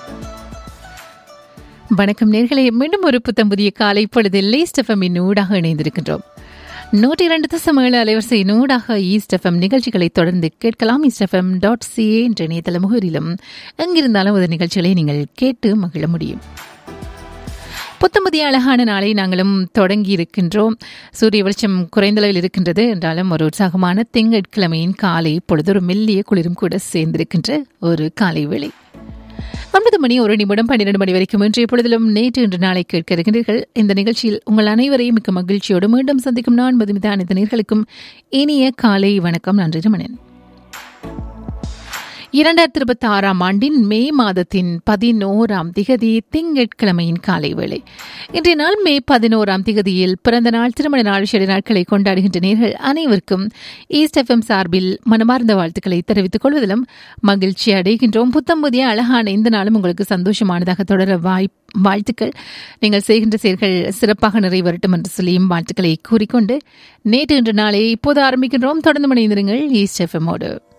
வணக்கம் நேர்களே மீண்டும் ஒரு புத்தம் புதிய காலை பொழுதில் ஈஸ்ட் எஃப்எம்மின் ஊடாக இணைந்திருக்கின்றோம் நூற்றி இரண்டு தசம் ஏழு அலைவரிசையின் ஊடாக ஈஸ்ட் எஃப்எம் நிகழ்ச்சிகளை தொடர்ந்து கேட்கலாம் ஈஸ்ட் எஃப்எம் டாட் சிஏ என்ற இணையதள முகவரியிலும் எங்கிருந்தாலும் ஒரு நிகழ்ச்சிகளை நீங்கள் கேட்டு மகிழ முடியும் புத்தம்புதிய அழகான நாளை நாங்களும் தொடங்கி இருக்கின்றோம் சூரிய வெளிச்சம் குறைந்தளவில் இருக்கின்றது என்றாலும் ஒரு உற்சாகமான திங்கட்கிழமையின் காலை பொழுது ஒரு மெல்லிய குளிரும் கூட சேர்ந்திருக்கின்ற ஒரு காலை வேளை ஒன்பது மணி ஒரு நிமிடம் பன்னிரண்டு மணி வரைக்கும் இன்றைய பொழுதிலும் நேற்று இன்று நாளை கேட்க இருக்கின்றீர்கள் இந்த நிகழ்ச்சியில் உங்கள் அனைவரையும் மிக்க மகிழ்ச்சியோடு மீண்டும் சந்திக்கும் நான் மதுமிதா அனைத்து நேர்களுக்கும் இனிய காலை வணக்கம் நன்றி மணன் இரண்டாயிரத்தி இருபத்தி ஆறாம் ஆண்டின் மே மாதத்தின் பதினோராம் திகதி திங்கட்கிழமையின் காலை வேளை இன்றைய நாள் மே பதினோராம் திகதியில் பிறந்த நாள் திருமண நாள் விசேட நாட்களை கொண்டாடுகின்ற நேர்கள் அனைவருக்கும் ஈஸ்ட் எஃப்எம் சார்பில் மனமார்ந்த வாழ்த்துக்களை தெரிவித்துக் கொள்வதிலும் மகிழ்ச்சி அடைகின்றோம் புத்தம் புதிய அழகான இந்த நாளும் உங்களுக்கு சந்தோஷமானதாக தொடர வாய்ப்பு வாழ்த்துக்கள் நீங்கள் செய்கின்ற செயல்கள் சிறப்பாக நிறைவேறட்டும் என்று சொல்லியும் வாழ்த்துக்களை கூறிக்கொண்டு நேற்று இன்று நாளை இப்போது ஆரம்பிக்கின்றோம் தொடர்ந்து மணிந்திருங்கள் ஈஸ்ட் எஃப்எம்மோடு